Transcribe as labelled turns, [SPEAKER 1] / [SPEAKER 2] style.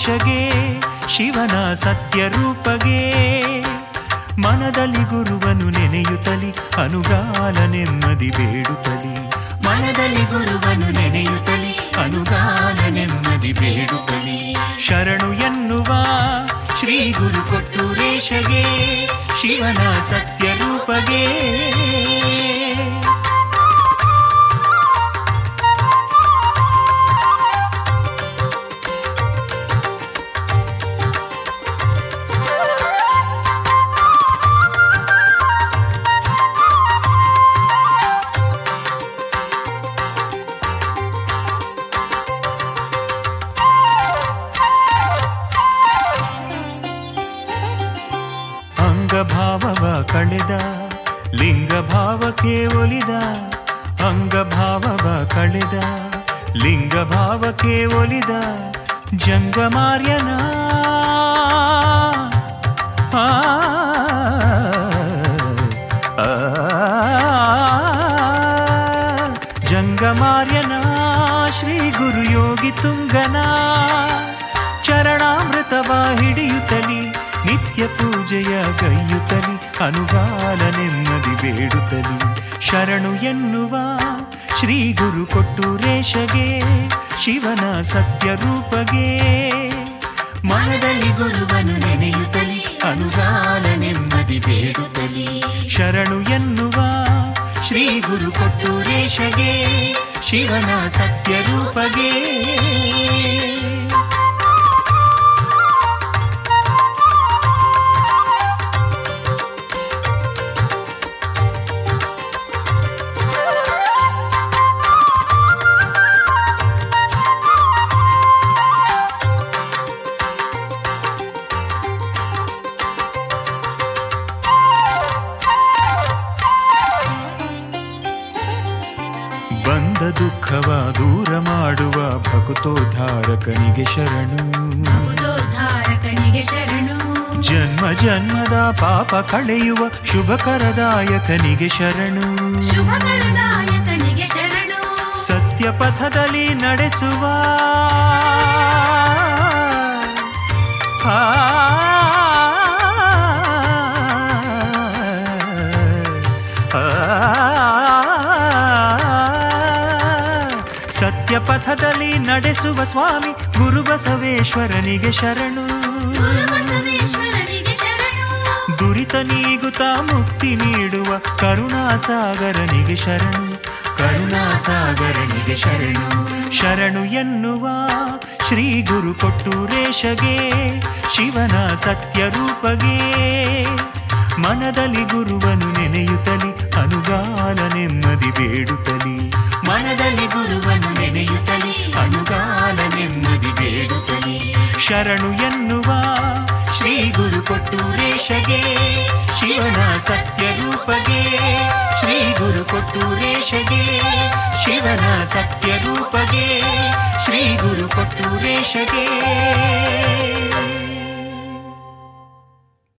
[SPEAKER 1] ಕೊಟ್ಟೂರೇಶಗೆ ಶಿವನ ಸತ್ಯ ರೂಪಗೆ ಮನದಲ್ಲಿ ಗುರುವನು ನೆನೆಯುತ್ತಲಿ ಅನುಗಾಲ ನೆಮ್ಮದಿ ಬೇಡುತ್ತಲಿ
[SPEAKER 2] ಮನದಲ್ಲಿ ಗುರುವನು ನೆನೆಯುತ್ತಲಿ ಅನುಗಾಲ ನೆಮ್ಮದಿ ಬೇಡುತ್ತಲಿ
[SPEAKER 1] ಶರಣು ಎನ್ನುವ ಶ್ರೀ ಗುರು ಕೊಟ್ಟೂರೇಶಗೆ ಶಿವನ ಸತ್ಯ ರೂಪಗೆ ಅಂಗಭಾವವ ಕಳೆದ ಲಿಂಗ ಭಾವಕ್ಕೆ ಒಲಿದ ಅಂಗಭಾವವ ಕಳೆದ ಲಿಂಗ ಭಾವಕ್ಕೆ ಒಲಿದ ಜಂಗಮಾರ್ಯನ ಆ, ಆ, ಜಂಗಮಾರ್ಯನ ಶ್ರೀ ಗುರು ಯೋಗಿ ತುಂಗನ ಚರಣಾಮೃತವ ಹಿಡಿಯುತ್ತಲಿ ನಿತ್ಯ ಪೂಜೆಯ ಗೈಯುತ್ತಲಿ ಅನುಗಾಲ ನೆಮ್ಮದಿ ಬೇಡುತ್ತಲಿ ಶರಣು ಎನ್ನುವ ಶ್ರೀ ಗುರು ಕೊಟ್ಟೂರೇಶಗೆ ಶಿವನ ಸತ್ಯ ರೂಪಗೆ
[SPEAKER 2] ಮನದಲ್ಲಿ ಗುರುವನು ನೆನೆಯುತ್ತಲಿ ಅನುಗಾಲ ನೆಮ್ಮದಿ ಬೇಡುತ್ತಲಿ
[SPEAKER 1] ಶರಣು ಎನ್ನುವ ಶ್ರೀ ಗುರು ಕೊಟ್ಟೂರೇಶಗೆ ಶಿವನ ಸತ್ಯ ರೂಪಗೆ ಬಂದ ದುಃಖವ ದೂರ ಮಾಡುವ ಭಕ್ತೋದ್ಧಾರಕನಿಗೆ ಶರಣು
[SPEAKER 2] ಧಾರಕನಿಗೆ ಶರಣು
[SPEAKER 1] ಜನ್ಮ ಜನ್ಮದ ಪಾಪ ಕಳೆಯುವ ಶುಭಕರದಾಯಕನಿಗೆ ಶರಣು
[SPEAKER 2] ಶುಭಕರದಾಯಕನಿಗೆ ಶರಣು
[SPEAKER 1] ಸತ್ಯ ಪಥದಲ್ಲಿ ನಡೆಸುವ ಆ, ಆ, ಸತ್ಯ ಪಥದಲ್ಲಿ ನಡೆಸುವ ಸ್ವಾಮಿ ಗುರು ಬಸವೇಶ್ವರನಿಗೆ ಶರಣು
[SPEAKER 2] ಗುರು ಬಸವೇಶ್ವರನಿಗೆ ಶರಣು
[SPEAKER 1] ದುರಿತ ನೀಗುತ್ತ ಮುಕ್ತಿ ನೀಡುವ ಕರುಣಾಸಾಗರನಿಗೆ ಶರಣು ಕರುಣಾಸಾಗರನಿಗೆ ಶರಣು ಶರಣು ಎನ್ನುವ ಶ್ರೀ ಗುರು ಕೊಟ್ಟೂರೇಶಗೆ ಶಿವನ ಸತ್ಯ ರೂಪಗೆ ಮನದಲ್ಲಿ ಗುರುವನು ನೆನೆಯುತ್ತಲಿ ಅನುಗಾಲ ನೆಮ್ಮದಿ ಬೇಡುತ್ತಲಿ
[SPEAKER 2] ಮನದಲ್ಲಿ ಗುರುವನು ನೆನೆಯುತ್ತಲಿ ಅನುಗಾಲ ನೆಮ್ಮದಿ ಬೇಡುತ್ತಲಿ
[SPEAKER 1] ಶರಣು ಎನ್ನುವ ಶ್ರೀ ಗುರು ಕೊಟ್ಟೂರೇಶಗೆ ಶಿವನ ಸತ್ಯ ರೂಪಗೆ ಶ್ರೀ ಗುರು ಕೊಟ್ಟೂರೇಶಗೆ ಶಿವನ ಸತ್ಯ ರೂಪಗೆ ಶ್ರೀ ಗುರು ಕೊಟ್ಟೂರೇಶಗೆ